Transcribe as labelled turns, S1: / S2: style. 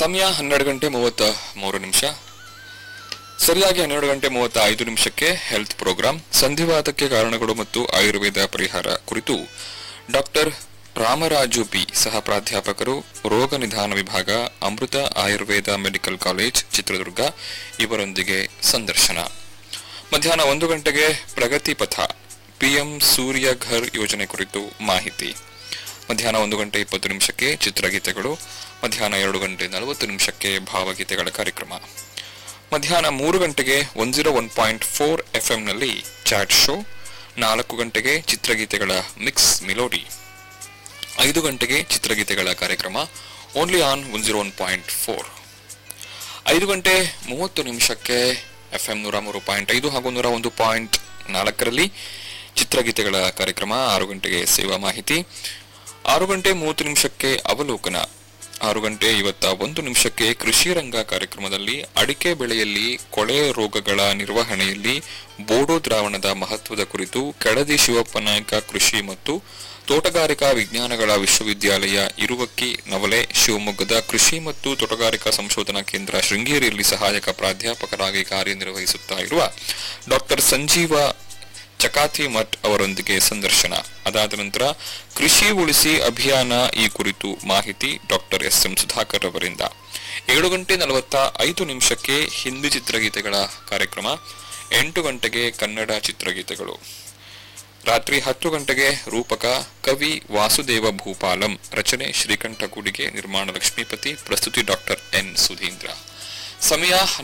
S1: ಸಮಯ ಹನ್ನೆರಡು ಗಂಟೆ ಮೂವತ್ತ ಮೂರು ನಿಮಿಷ ಸರಿಯಾಗಿ ಹನ್ನೆರಡು ಗಂಟೆ ಮೂವತ್ತ ಐದು ನಿಮಿಷಕ್ಕೆ ಹೆಲ್ತ್ ಪ್ರೋಗ್ರಾಂ ಸಂಧಿವಾತಕ್ಕೆ ಕಾರಣಗಳು ಮತ್ತು ಆಯುರ್ವೇದ ಪರಿಹಾರ ಕುರಿತು ಡಾಕ್ಟರ್ ರಾಮರಾಜು ಪಿ ಸಹ ಪ್ರಾಧ್ಯಾಪಕರು ರೋಗ ನಿಧಾನ ವಿಭಾಗ ಅಮೃತ ಆಯುರ್ವೇದ ಮೆಡಿಕಲ್ ಕಾಲೇಜ್ ಚಿತ್ರದುರ್ಗ ಇವರೊಂದಿಗೆ ಸಂದರ್ಶನ ಮಧ್ಯಾಹ್ನ ಒಂದು ಗಂಟೆಗೆ ಪ್ರಗತಿ ಪಥ ಪಿಎಂ ಸೂರ್ಯ ಘರ್ ಯೋಜನೆ ಕುರಿತು ಮಾಹಿತಿ ಮಧ್ಯಾಹ್ನ ಒಂದು ಗಂಟೆ ಇಪ್ಪತ್ತು ನಿಮಿಷಕ್ಕೆ ಚಿತ್ರಗೀತೆಗಳು ಮಧ್ಯಾಹ್ನ ಎರಡು ಗಂಟೆ ನಲವತ್ತು ನಿಮಿಷಕ್ಕೆ ಭಾವಗೀತೆಗಳ ಕಾರ್ಯಕ್ರಮ ಮಧ್ಯಾಹ್ನ ಮೂರು ಗಂಟೆಗೆ one zero one point four ಎಫ್ಎಂನಲ್ಲಿ ಚಾಟ್ ಶೋ ನಾಲ್ಕು ಗಂಟೆಗೆ ಚಿತ್ರಗೀತೆಗಳ ಮಿಕ್ಸ್ ಮಿಲೋಡಿ ಐದು ಗಂಟೆಗೆ ಚಿತ್ರಗೀತೆಗಳ ಕಾರ್ಯಕ್ರಮ only on one zero one point four ಐದು ಗಂಟೆ ಮೂವತ್ತು ನಿಮಿಷಕ್ಕೆ ಎಫ್ ಎಂ ನೂರ ಮೂರು ಪಾಯಿಂಟ್ ಐದು ಹಾಗೂ ನೂರ ಒಂದು ಪಾಯಿಂಟ್ ನಾಲ್ಕರಲ್ಲಿ ಚಿತ್ರಗೀತೆಗಳ ಕಾರ್ಯಕ್ರಮ ಆರು ಗಂಟೆಗೆ ಸೇವಾ ಮಾಹಿತಿ ಆರು ಗಂಟೆ ಮೂವತ್ತು ನಿಮಿಷಕ್ಕೆ ಅವಲೋಕನ ಆರು ಗಂಟೆ ಇವತ್ತ ಒಂದು ನಿಮಿಷಕ್ಕೆ ಕೃಷಿ ರಂಗ ಕಾರ್ಯಕ್ರಮದಲ್ಲಿ ಅಡಿಕೆ ಬೆಳೆಯಲ್ಲಿ ಕೊಳೆ ರೋಗಗಳ ನಿರ್ವಹಣೆಯಲ್ಲಿ ಬೋಡೋ ದ್ರಾವಣದ ಮಹತ್ವದ ಕುರಿತು ಕೆಳದಿ ಶಿವಪ್ಪ ನಾಯಕ ಕೃಷಿ ಮತ್ತು ತೋಟಗಾರಿಕಾ ವಿಜ್ಞಾನಗಳ ವಿಶ್ವವಿದ್ಯಾಲಯ ಇರುವಕ್ಕಿ ನವಲೆ ಶಿವಮೊಗ್ಗದ ಕೃಷಿ ಮತ್ತು ತೋಟಗಾರಿಕಾ ಸಂಶೋಧನಾ ಕೇಂದ್ರ ಶೃಂಗೇರಿಯಲ್ಲಿ ಸಹಾಯಕ ಪ್ರಾಧ್ಯಾಪಕರಾಗಿ ಕಾರ್ಯನಿರ್ವಹಿಸುತ್ತಾ ಇರುವ ಡಾಕ್ಟರ್ ಸಂಜೀವ ಚಕಾತಿ ಮಠ್ ಅವರೊಂದಿಗೆ ಸಂದರ್ಶನ ಅದಾದ ನಂತರ ಕೃಷಿ ಉಳಿಸಿ ಅಭಿಯಾನ ಈ ಕುರಿತು ಮಾಹಿತಿ ಡಾಕ್ಟರ್ ಎಸ್ ಎಂ ಸುಧಾಕರ್ ಅವರಿಂದ ಏಳು ಗಂಟೆ ನಲವತ್ತ ಐದು ನಿಮಿಷಕ್ಕೆ ಹಿಂದಿ ಚಿತ್ರಗೀತೆಗಳ ಕಾರ್ಯಕ್ರಮ ಎಂಟು ಗಂಟೆಗೆ ಕನ್ನಡ ಚಿತ್ರಗೀತೆಗಳು ರಾತ್ರಿ ಹತ್ತು ಗಂಟೆಗೆ ರೂಪಕ ಕವಿ ವಾಸುದೇವ ಭೂಪಾಲಂ ರಚನೆ ಶ್ರೀಕಂಠ ಗುಡಿಗೆ ನಿರ್ಮಾಣ ಲಕ್ಷ್ಮೀಪತಿ ಪ್ರಸ್ತುತಿ ಡಾಕ್ಟರ್ ಎನ್ ಸುಧೀಂದ್ರ ಸಮಯ